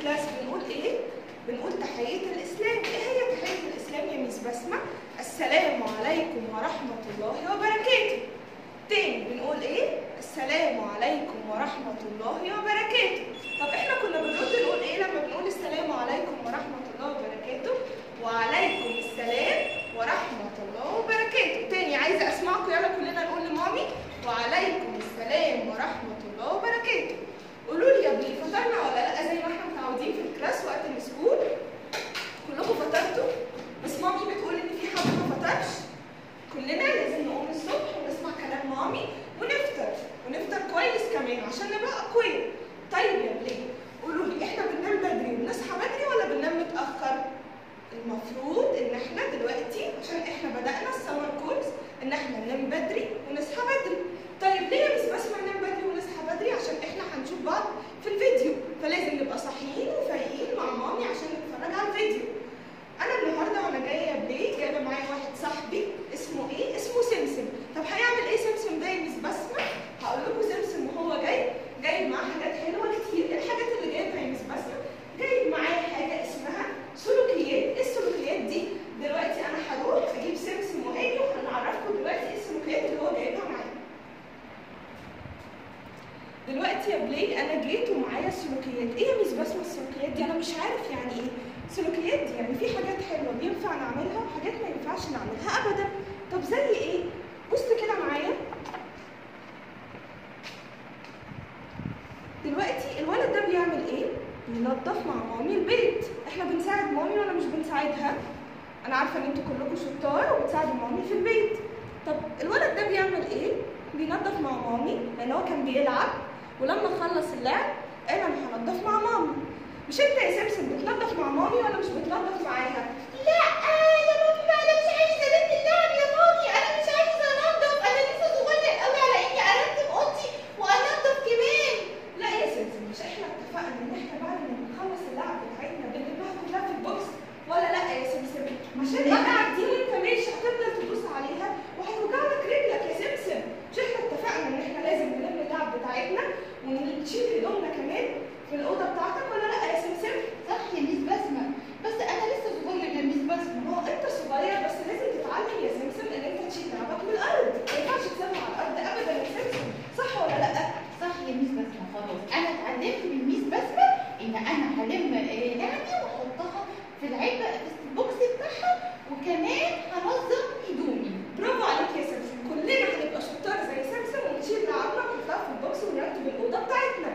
كلاس بنقول ايه؟ بنقول تحية الإسلام، إيه هي تحية الإسلام يا ميس بسمة؟ السلام عليكم ورحمة الله وبركاته. تاني بنقول ايه؟ السلام عليكم ورحمة الله وبركاته. طب احنا كنا بنرد نقول ايه لما بنقول السلام عليكم ورحمة الله وبركاته؟ وعليكم السلام ورحمة الله وبركاته. تاني عايزة أسمعكم يلا كلنا نقول لمامي وعليكم السلام ورحمة الله وبركاته. قولوا لي يا ابني فطرنا ولا لا زي ما احنا متعودين في الكلاس وقت السكول؟ كلكم فطرتوا؟ بس مامي بتقول ان في حد ما فطرش. كلنا لازم نقوم الصبح ونسمع كلام مامي ونفطر ونفطر كويس كمان عشان نبقى اقوياء. طيب يا بليه قولوا لي احنا بننام بدري ونصحى بدري ولا بننام متاخر؟ المفروض ان احنا دلوقتي عشان احنا بدانا السمر كورس ان احنا ننام بدري ونصحى بدري. طيب ليه يا مس بسمة ننام بدري ونصحى بدري؟ عشان احنا هنشوف بعض في الفيديو فلازم نبقى صاحيين وفايقين مع مامي عشان نتفرج على الفيديو. انا النهارده وانا جايه يا بليه جايبه معايا واحد صاحبي اسمه ايه؟ اسمه سمسم. طب هيعمل ايه سمسم ده يا مس بسمة؟ هقول لكم سمسم وهو جاي جايب معاه حاجات حلوه كتير، ايه الحاجات اللي جايبها يا مس بسمة؟ جايب معايا حاجه اسمها سلوكيات، ايه السلوكيات دي؟ دلوقتي انا هروح اجيب سمسم وهاجي وهنعرفكم دلوقتي ايه السلوكيات اللي هو جايبها معايا. دلوقتي يا بلاي انا جيت ومعايا السلوكيات، ايه يا مس بسمة السلوكيات دي؟ انا مش عارف يعني ايه. السلوكيات دي يعني في حاجات حلوه بينفع نعملها وحاجات ما ينفعش نعملها ابدا. طب زي ايه؟ بص كده معايا. دلوقتي الولد ده بيعمل ايه؟ بينظف مع مامي البيت، احنا بنساعد مامي ولا مش بنساعدها؟ انا عارفه ان انتوا كلكم شطار وبتساعدوا مامي في البيت. طب الولد ده بيعمل ايه؟ بينظف مع مامي لان هو كان بيلعب ولما خلص اللعب قال انا هنضف مع مامي. مش انت يا سمسم بتنظف مع مامي ولا مش بتنظف معاها؟ لا يا مامي بقى انا مش عايزه انام اللعب يا مامي انا مش عايزه انضف انا لسه صغير قوي على اني ارتب اوضتي وانضف كمان لا يا سمسم مش احنا اتفقنا ان احنا بعد ما نخلص اللعب بتاعتنا بنلمها كلها في البوكس ولا لا يا سمسم؟ عشان المكعب دي وانت ماشي هتفضل تدوس عليها وهتوجع لك رجلك يا سمسم مش احنا اتفقنا ان احنا لازم نلم اللعب بتاعتنا ونشيل هدومنا كمان في الاوضه بتاعتك ولا لا يا سمسم؟ صح يا ميس بسمه بس انا لسه صغير يا ميس بسمه ما هو انت صغير بس لازم تتعلم يا سمسم ان انت تشيل لعبك من الارض ما ينفعش تسيبها على الارض ابدا يا سمسم صح ولا لا؟ صح يا ميس بسمه خلاص انا اتعلمت من ميس بسمه ان انا هلم آه، لعبي واحطها في العلبه في البوكس بتاعها وكمان هنظم هدومي برافو عليك يا سمسم كلنا هنبقى شطار زي سمسم ونشيل لعبنا ونحطها في البوكس ونرتب الاوضه بتاعتنا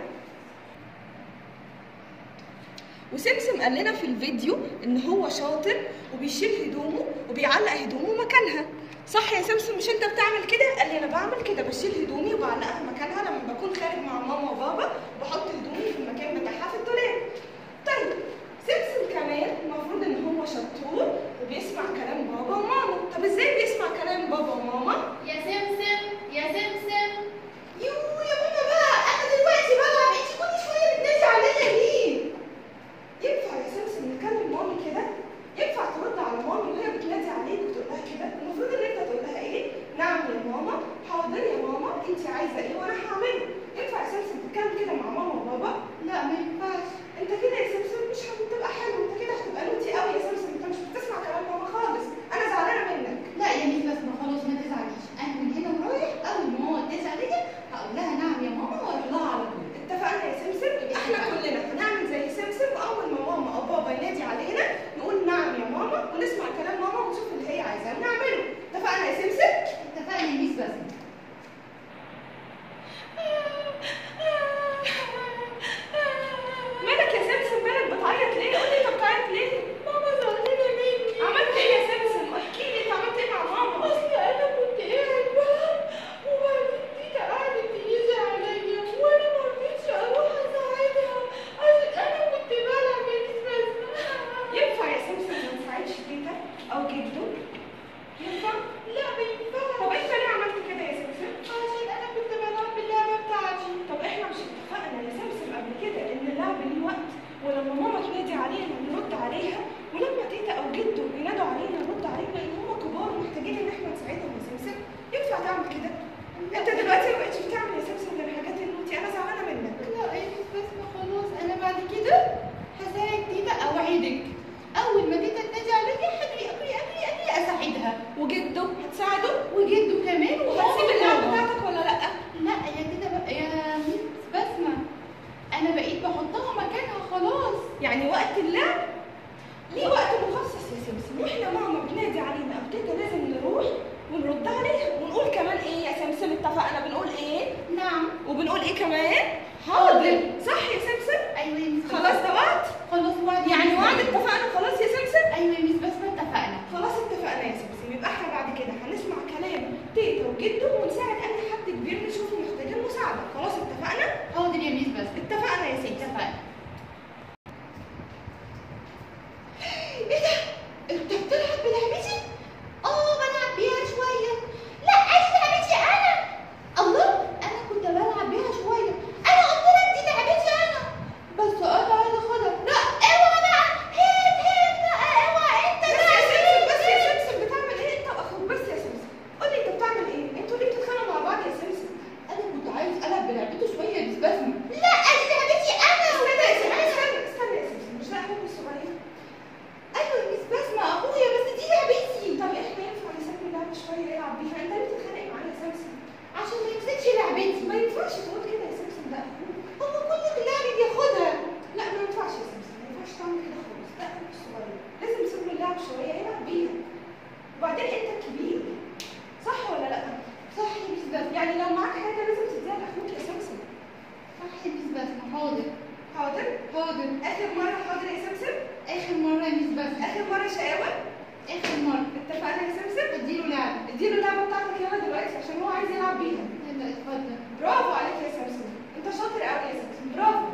وسمسم قال لنا في الفيديو ان هو شاطر وبيشيل هدومه وبيعلق هدومه مكانها صح يا سمسم مش انت بتعمل كده قال لي انا بعمل كده بشيل هدومي وبعلقها مكانها لما بكون خارج مع ماما وبابا بحط هدومي في المكان بتاعها في الدولاب طيب سمسم كمان المفروض ان هو شطور وبيسمع كلام بابا وماما طب ازاي بيسمع كلام بابا وماما يا سمسم يا سمسم يو يا ماما بقى انا دلوقتي بلعب انت كل شويه بتنادي عليا ليه ينفع يا سمسم نكلم مامي كده؟ ينفع ترد على مامي وهي بتنادي عليك وتقول لها كده؟ المفروض ان انت تقول لها ايه؟ نعم يا ماما، حاضر يا ماما، انت عايزه ايه وانا هعمله. ينفع يا سمسم تتكلم كده مع ماما وبابا؟ لا ما ينفعش انت كده يا سمسم مش هتبقى حلو، انت كده هتبقى وجده هتساعده وجده كمان وهتسيب اللعبه بتاعتك ولا لا لا يا كده بقى يا ميس بسمة انا بقيت بحطها مكانها خلاص يعني وقت اللعب ليه وقت مخصص يا سمسم واحنا ماما بتنادي علينا او تيتا لازم نروح ونرد عليها ونقول كمان ايه يا سمسم اتفقنا بنقول ايه نعم وبنقول ايه كمان حاضر صح يا سمسم ايوه يا ميس بسمة. خلاص ده وقت خلاص وعد يعني وعد اتفقنا خلاص يا سمسم ايوه يا ميس بسمة اتفقنا خلاص اتفقنا يا سمسم يبقى احنا بعد كده هنسمع كلام تيتا وجده ونساعد اي حد كبير نشوفه محتاج المساعده خلاص اتفقنا حاضر يا ميس بسمة اتفقنا يا سمسم اتفقنا ايه ده؟ انت بتلعب بلعبتي؟ اه بلعب بيها شوية لا دي لعبتي انا الله انا كنت بلعب بيها شوية انا قلت لك دي لعبتي انا بس انا عايزة اخدها لا اوعى بقى هات هات لا اوعى انت بس لا يا سمسم بس يا سمسم بتعمل ايه انت واخوك بس يا سمسم قول لي انت بتعمل ايه انتوا ليه بتتخانقوا مع بعض يا سمسم انا كنت عايز العب بلعبته شوية بس بسمة لا دي لعبتي انا استنى يا سمسم استنى استنى يا سمسم مش ده اخوك الصغير ايوه مش بسمة اخويا بس دي لعبتي طب احنا ينفع نسيب اللعبه شويه يلعب بيها انت ليه بتتخانق معايا يا سمسم عشان ما يمسكش لعبتي ما ينفعش تقول كده يا سمسم ده اخوك هو كل لعبي بياخدها لا ما ينفعش يا سمسم ما ينفعش تعمل كده خالص ده اخوك الصغير لازم تسيب له اللعب شويه يلعب بيها وبعدين انت الكبير صح ولا لا صح يا ميس بسمة يعني لو معاك حاجه لازم تديها لاخوك يا سمسم صح يا ميس بسمة حاضر حاضر حاضر اخر مره حاضر يا سمسم اخر مرة يا ميس بسمة اخر مره شقاوه اخر مرة اتفقنا يا سمسم اديله لعبة اديله اللعبه بتاعتك يلا دلوقتي عشان هو عايز يلعب بيها يلا اتفضل برافو عليك يا سمسم انت شاطر قوي يا سمسم برافو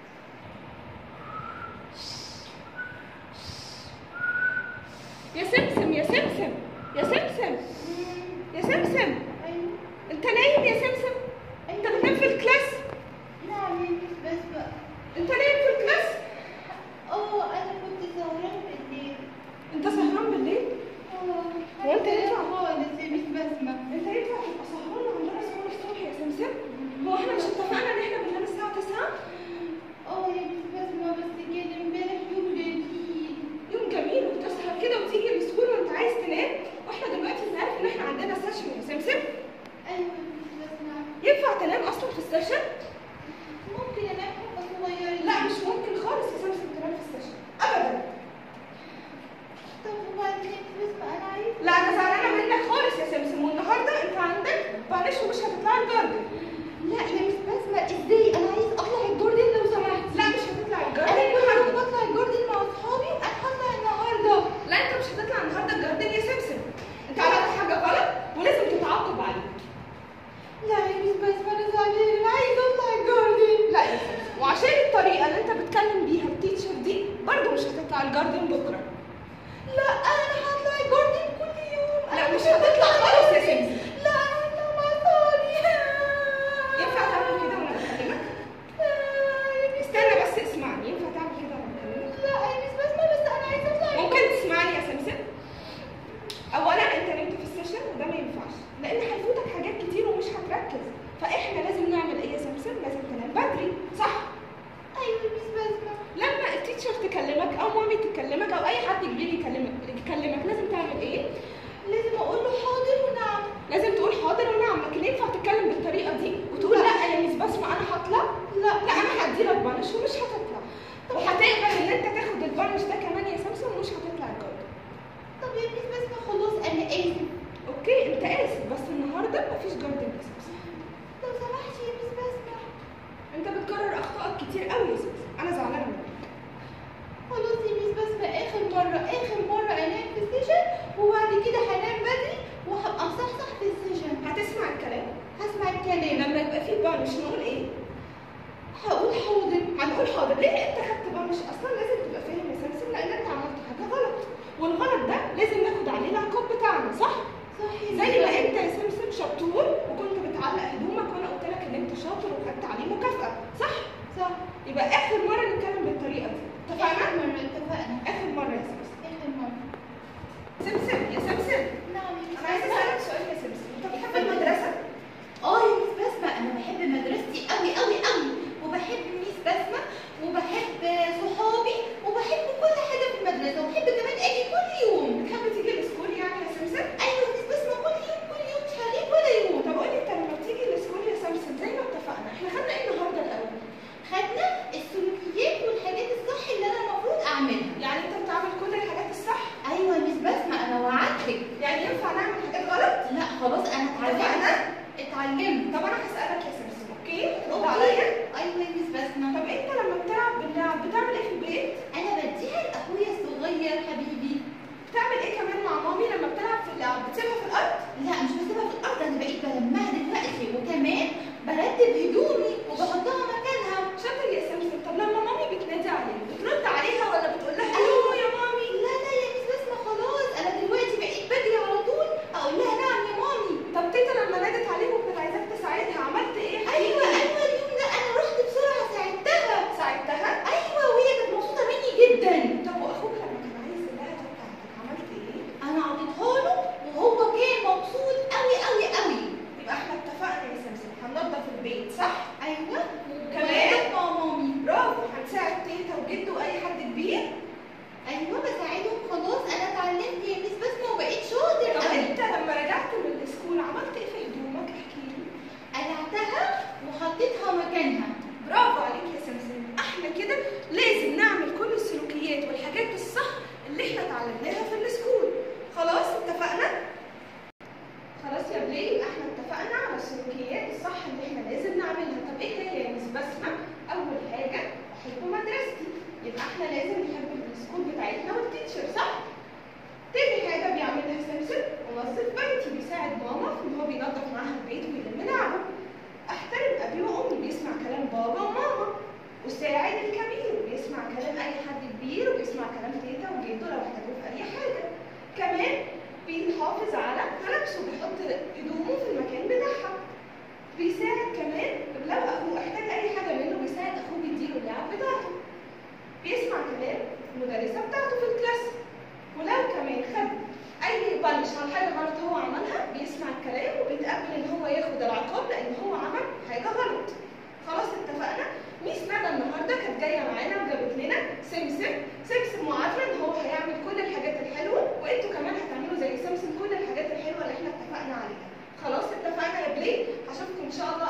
يا سمسم يا سمسم يا سمسم يا سمسم ايوه انت نايم يا سمسم انت بتنام في الكلاس نعم يا ميس بسمة انت نايم في الكلاس اه انا كنت سهران بالليل انت سهران بالليل اه هو أنت ينفع؟ خالص يا ميس بسمة انت ينفع تبقى سهران وعندنا سهر الصبح يا سمسم هو احنا مش اتفقنا ان احنا بننام الساعه 9 اه يا ميس بسمة بس كان امبارح يوم جميل يوم جميل وتسهر كده وتيجي السكول وانت عايز تنام واحنا دلوقتي انت عارف ان احنا عندنا سيشن يا سمسم ايوه يا ميس بسمة ينفع تنام اصلا في السيشن ممكن انام حبة صغيرة لا مش ممكن خالص يا سمسم تنام في السيشن ابدا طب وبعدين يا ميس بسمة انا عايزة لا انا زعلانه منك خالص يا سمسم والنهارده انت عندك معلش ومش هتطلعي الجاردن لا يا ميس بسمة ازاي انا عايز اطلع الجاردن لو سمحت لا مش هتطلع انا الجاردن كل يوم النهارده بطلع الجاردن مع اصحابي انا هطلع النهارده لا انت مش هتطلع النهارده الجاردن يا سمسم انت عملت حاجه غلط ولازم تتعاقب عليها لا يا ميس بسمة انا زعلانة انا عايزة اطلع الجاردن لا يا سمسم وعشان الطريقه اللي انت بتكلم بيها التيتشر دي برضه مش هتطلع الجاردن بكره لا انا هطلع الجاردن كل يوم لا أنا مش بحب هتطلع أطلع خالص يا الجاردن. سمسم لا انا هطلع مع صحابي ينفع تعمل كده وانا بكلمك استنى بس اسمعني ينفع تعمل كده وانا بكلمك لا يا ميس بسمة بس انا عايزة اطلع ممكن تسمعني يا سمسم اولا انت نمت في السيشن وده ما ينفعش لان هيفوتك حاجات كتير ومش هتركز فاحنا لازم نعمل ايه يا سمسم لازم تنام بدري صح ايوه يا ميس بسمة لما التيتشر تكلمك او مامي تكلمك او اي حد كبير يكلمك يكلمك لازم تعمل ايه لازم اقول له حاضر ونعم لازم تقول حاضر ونعم لكن ينفع تتكلم بالطريقه دي وتقول لا يا ميس بسمه انا هطلع لا لا انا هديلك بانش ومش هتطلع وهتقبل ان انت تاخد البانش ده كمان يا سمسم ومش هتطلع الجارد طب يا ميس بسمة خلاص انا اسف اوكي انت اسف بس النهارده مفيش جاردن يا سمسم لو سمحتي يا ميس بسمة انت بتكرر اخطائك كتير قوي يا سمسم انا زعلانه منك خلاص يا ميس بسمة اخر مرة اخر مرة انام في السيشن وبعد كده هنام بدري وهبقى مصحصح في السيشن هتسمع الكلام هسمع الكلام لما يبقى فيه بانش نقول ايه هقول حاضر هنقول حاضر ليه انت خدت بانش اصلا لازم تبقى فاهم يا سمسم لان انت عملت حاجه غلط والغلط ده لازم ناخد عليه العقاب بتاعنا صح صح يا زي ميس ما بسمة. انت يا سمسم شطور وكنت بتعلق هدومك وانا قلت لك ان انت شاطر وخدت عليه مكافاه صح صح يبقى اخر مره نتكلم بالطريقه دي اتفقنا اخر مرة اتفقنا اخر مره يا سمسم اخر مرة سمسم يا سمسم نعم يا ميس انا عايزه بسمة. اسالك سؤال يا سمسم انت بتحب المدرسه اه يا ميس بسمة انا بحب مدرستي قوي قوي قوي وبحب ميس بسمة وبحب صحابي وبحب كل حاجة في المدرسة وبحب كمان اجي كل يوم بتحب تيجي السكول يعني يا سمسم ايوه ميس اتفقنا اتعلمت طب انا هسالك يا سمسم اوكي ترد أوكي. عليا ايوه يا مس بسمه طب انت لما بتلعب باللعب بتعمل ايه في البيت انا بديها لاخويا الصغير حبيبي بتعمل ايه كمان مع مامي لما بتلعب في اللعب بتسيبها في الارض لا مش بسيبها في الارض انا بقيت بلمها دلوقتي وكمان برتب هدومي وبحطها مكانها شاطر يا سمسم طب لما مامي بتنادي عليك بترد عليها ولا بتقول لها الو يا مامي لا لا يا مس بسمه خلاص انا دلوقتي بقيت بجري على طول اقول لها نعم يا مامي طب تيتا لما نادت عليك وكانت عايزاك تساعدها عملت ايه يا ايوه حبيبي؟ ايوه اليوم ده انا رحت بسرعه ساعدتها ساعدتها ايوه وهي كانت مبسوطه مني جدا طب واخوك لما كان عايز اللعبه بتاعتك عملت ايه انا عطيتها له وهو كان مبسوط قوي قوي قوي يبقى احنا اتفقنا يا سمسم هننضف البيت صح ايوه كمان؟ وبقيت مع مامي برافو هنساعد تيتا وجده واي حد كبير ايوه بساعدهم خلاص انا اتعلمت يا مس بسمه وبقيت شاطر طب قوي انت لما رجعت من السكول عملت ايه في هدومك احكي لي قلعتها وحطيتها مكانها برافو عليك يا سمسم احنا كده لازم نعمل كل السلوكيات والحاجات الصح اللي احنا اتعلمناها في السكول خلاص اتفقنا خلاص يا بلاي يبقى احنا اتفقنا على السلوكيات الصح اللي احنا لازم نعملها طب ايه هي يا مس بسمه اول حاجه احب مدرستي يبقى احنا لازم نحب السكول بتاعتنا والتيتشر صح تاني حاجه بيعملها سمسم منظف بيتي بيساعد ماما في ان هو بينظف معاها البيت ويلم لعبه احترم ابي وامي بيسمع كلام بابا وماما اساعد الكبير بيسمع كلام اي حد كبير وبيسمع كلام تيتا وجده لو احتاجوا في اي حاجه كمان بيحافظ على ملابسه بيحط هدومه في المكان بتاعها بيساعد كمان لو اخوه احتاج اي حاجه منه بيساعد اخوه بيديله اللعب بتاعته بيسمع كلام المدرسه بتاعته في الكلاس ولو كمان خد اي بلش على حاجه غلط هو عملها بيسمع الكلام وبيتقبل ان هو ياخد العقاب لان هو عمل حاجه غلط خلاص اتفقنا ميس ندى النهارده كانت جايه معانا وجابت لنا سمسم سمسم وعارفه ان هو هيعمل كل الحاجات الحلوه وانتوا كمان هتعملوا زي سمسم كل الحاجات الحلوه اللي احنا اتفقنا عليها خلاص اتفقنا يا بلاي هشوفكم ان شاء الله